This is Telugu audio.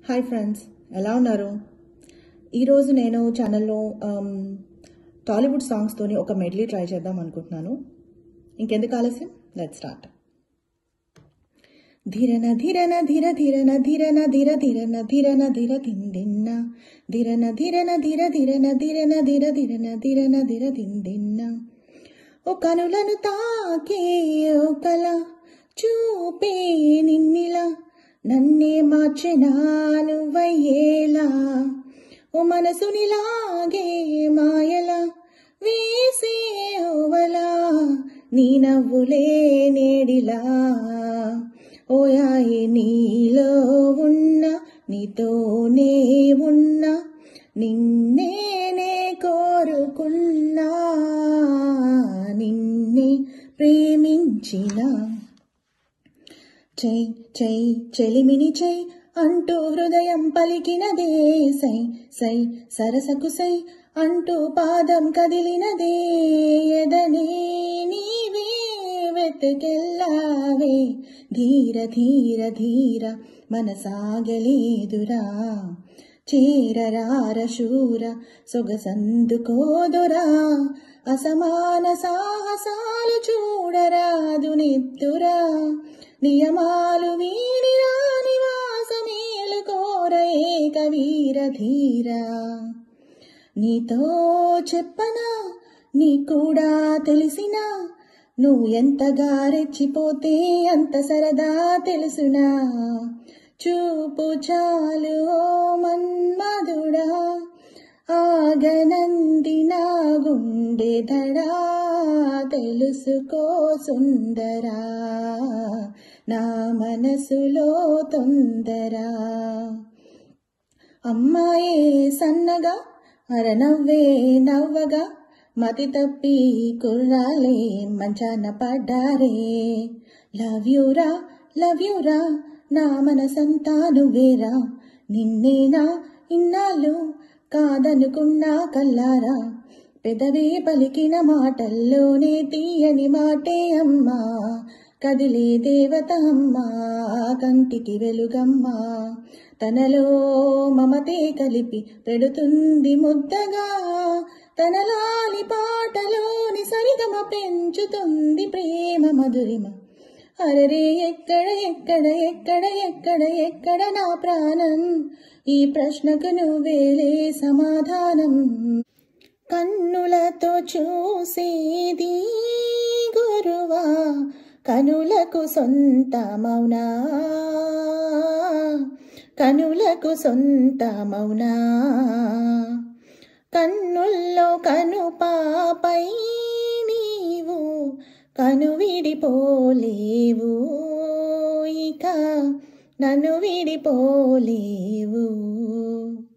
హాయ్ ఫ్రెండ్స్ ఎలా ఉన్నారు ఈరోజు నేను ఛానల్లో ఆమ్, టాలీవుడ్ సాంగ్స్తోని ఒక మెడ్లీ ట్రై చేద్దాం అనుకుంటున్నాను ఇంకెందుకు ఆలస్యం లెట్ స్టార్ట్ ధిరన ధిరన ధిర ధిరన ధిరన ధిర ధిరన ధిరన ధిర దిందిన్న ధిరన ధిరన ధిర ధిరన ధిరన ధిర ధిరన ధిరన ధిర దిందిన్న ఓ కనులను తాకే ఓ కల చూపే నిన్నిలా నన్నే మార్చెనాను వయ్యేలా ఓ మనసునిలాగే మాయలా వేసే ఓవలా నీ నవ్వులే నేడిలా ఓయాయి నీలో ఉన్న నీతోనే ఉన్నా నిన్నేనే కోరుకున్నా నిన్నే ప్రేమించిన చై చై చెలిమిని చై అంటూ హృదయం పలికినదే సై సై సరసకు సై అంటూ పాదం కదిలినదే ఎదనే నీవే వెతకెళ్ళావే ధీర ధీర ధీర మనసాగలేదురా చేరరార శూర సొగసందుకోదురా అసమాన సాహసాలు చూడరాదు నిద్దురా నియమాలు వీడిరా నివాసమేలు కోర ఏక వీర ధీరా నీతో చెప్పనా నీ కూడా తెలిసినా నువ్వు ఎంతగా రెచ్చిపోతే అంత సరదా తెలుసునా చూపు చాలు ఓ మన్మధుడా ఆగనంది నా గుండె దడా తెలుసుకో సుందరా నా మనసులో తొందరా అమ్మాయే సన్నగా అరనవ్వే నవ్వగా మతి తప్పి కుర్రాలే మంచాన పడ్డారే లవ్ యూరా లవ్ యూరా నా మనసంతా నువ్వేరా నిన్నేనా ఇన్నాళ్ళు కాదనుకున్నా కల్లారా పెదవే పలికిన మాటల్లోనే తీయని మాటే అమ్మా కదిలే దేవత అమ్మా కంటికి వెలుగమ్మా తనలో మమతే కలిపి పెడుతుంది ముద్దగా తన లాలి పాటలోని సరిగమ పెంచుతుంది ప్రేమ మధురిమ అరరే ఎక్కడ ఎక్కడ ఎక్కడ ఎక్కడ ఎక్కడ నా ప్రాణం ఈ ప్రశ్నకు నువ్వేలే సమాధానం కన్నులతో చూసేది గురువా కనులకు సొంతమౌనా కనులకు సొంతమౌనా కన్నుల్లో కను పాపై నీవు కను విడిపోలేవు ఇక నన్ను విడిపోలేవు